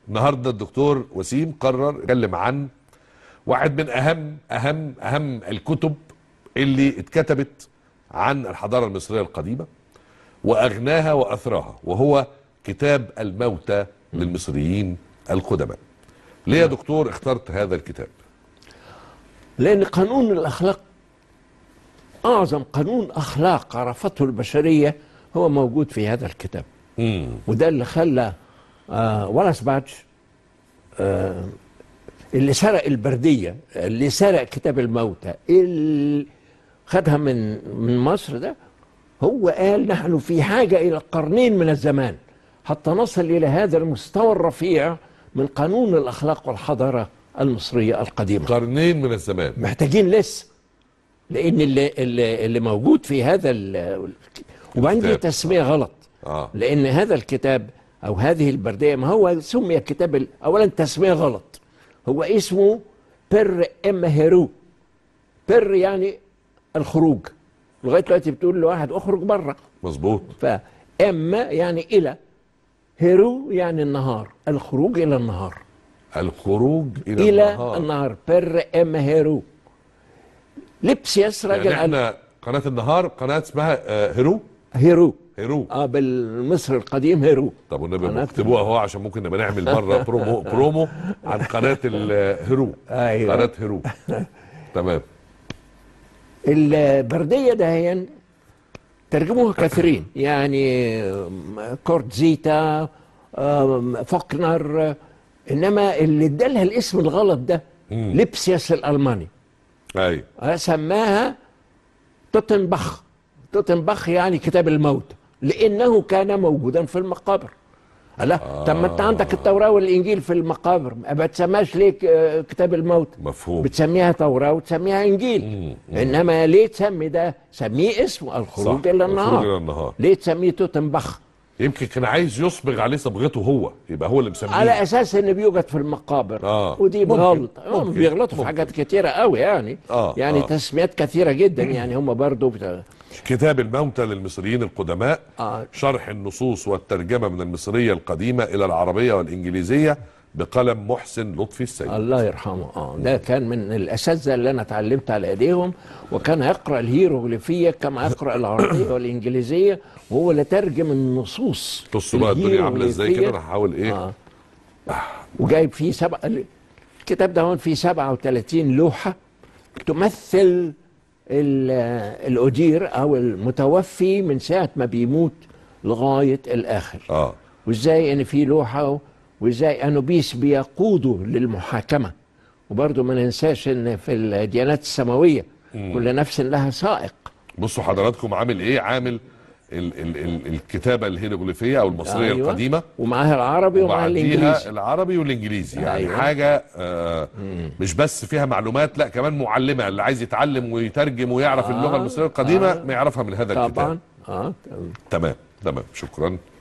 النهارده الدكتور وسيم قرر يتكلم عن واحد من اهم اهم اهم الكتب اللي اتكتبت عن الحضاره المصريه القديمه واغناها واثراها وهو كتاب الموتى للمصريين القدماء. ليه يا دكتور اخترت هذا الكتاب؟ لأن قانون الأخلاق أعظم قانون أخلاق عرفته البشرية هو موجود في هذا الكتاب امم وده اللي خلى آه ولاس باتش آه اللي سرق البردية اللي سرق كتاب الموتى اللي خدها من من مصر ده هو قال نحن في حاجة إلى قرنين من الزمان حتى نصل إلى هذا المستوى الرفيع من قانون الأخلاق والحضارة المصرية القديمة قرنين من الزمان محتاجين لسه لان اللي اللي, اللي موجود في هذا ال- وبعدين دي الكتاب. تسميه غلط اه لان هذا الكتاب او هذه البرديه ما هو سمي كتاب ال- اولا تسميه غلط هو اسمه بر ام هيرو بر يعني الخروج لغايه دلوقتي بتقول لواحد اخرج بره مظبوط فام يعني الى هيرو يعني النهار الخروج الى النهار الخروج الى, الى النهار النهار بر ام هيرو لبسياس راجل يعني قال احنا قناه النهار قناه اسمها آه، هيرو هيرو هيرو اه بالمصر القديم هيرو طب والنبي قناة- اكتبوها اهو عشان ممكن نبقى نعمل مره برومو برومو عن قناه الهيرو ايوه قناه هيرو تمام البرديه دهيا ترجموها كثيرين يعني آم، كورت زيتا آم، فوكنر آه، انما اللي ادالها الاسم الغلط ده مم. لبسياس الالماني ايوه آه، سماها توتنبخ توتنبخ يعني كتاب الموت لانه كان موجودا في المقابر لا طب ما انت عندك التوراه والانجيل في المقابر ما بتسماش ليه ك- آه، كتاب الموت مفهوم بتسميها توراه وتسميها انجيل مم. انما ليه تسمي ده سميه اسمه الخروج صح. الى الخروج النهار الى النهار ليه تسميه توتنبخ يمكن كان عايز يصبغ عليه صبغته هو يبقى هو اللي مسميه على اساس انه بيوجد في المقابر آه. ودي ممكن. بغلط آه، ممكن. بيغلطوا في ممكن. حاجات كتيره قوي يعني آه. يعني آه. تسميات كثيره جدا يعني هم برضو بتا... كتاب الموتى للمصريين القدماء آه. شرح النصوص والترجمه من المصريه القديمه الى العربيه والانجليزيه بقلم محسن لطفي السيد الله يرحمه اه ده كان من الاساتذه اللي انا اتعلمت على ايديهم وكان يقرا الهيروغليفيه كما يقرا العربيه والانجليزيه وهو اللي ترجم النصوص بصوا بقى الدنيا عامله ازاي كده انا هحاول ايه آه. وجايب فيه سبع الكتاب ده هون فيه 37 لوحه تمثل ال- الاجير او المتوفي من ساعه ما بيموت لغايه الاخر اه وازاي ان في لوحه وازاي انوبيس بيقودوا للمحاكمه وبرضه ما ننساش ان في الديانات السماويه كل نفس لها سائق بصوا حضراتكم عامل ايه عامل ال ال ال الكتابه الهيروغليفيه او المصريه أيوة. القديمه ومعاها العربي ومعاها وبعديها الانجليزي العربي والانجليزي يعني أيوة. حاجه آه مش بس فيها معلومات لا كمان معلمه اللي عايز يتعلم ويترجم ويعرف آه، اللغه المصريه القديمه آه. ما يعرفها من هذا الكتاب طبعا اه تمام تمام شكرا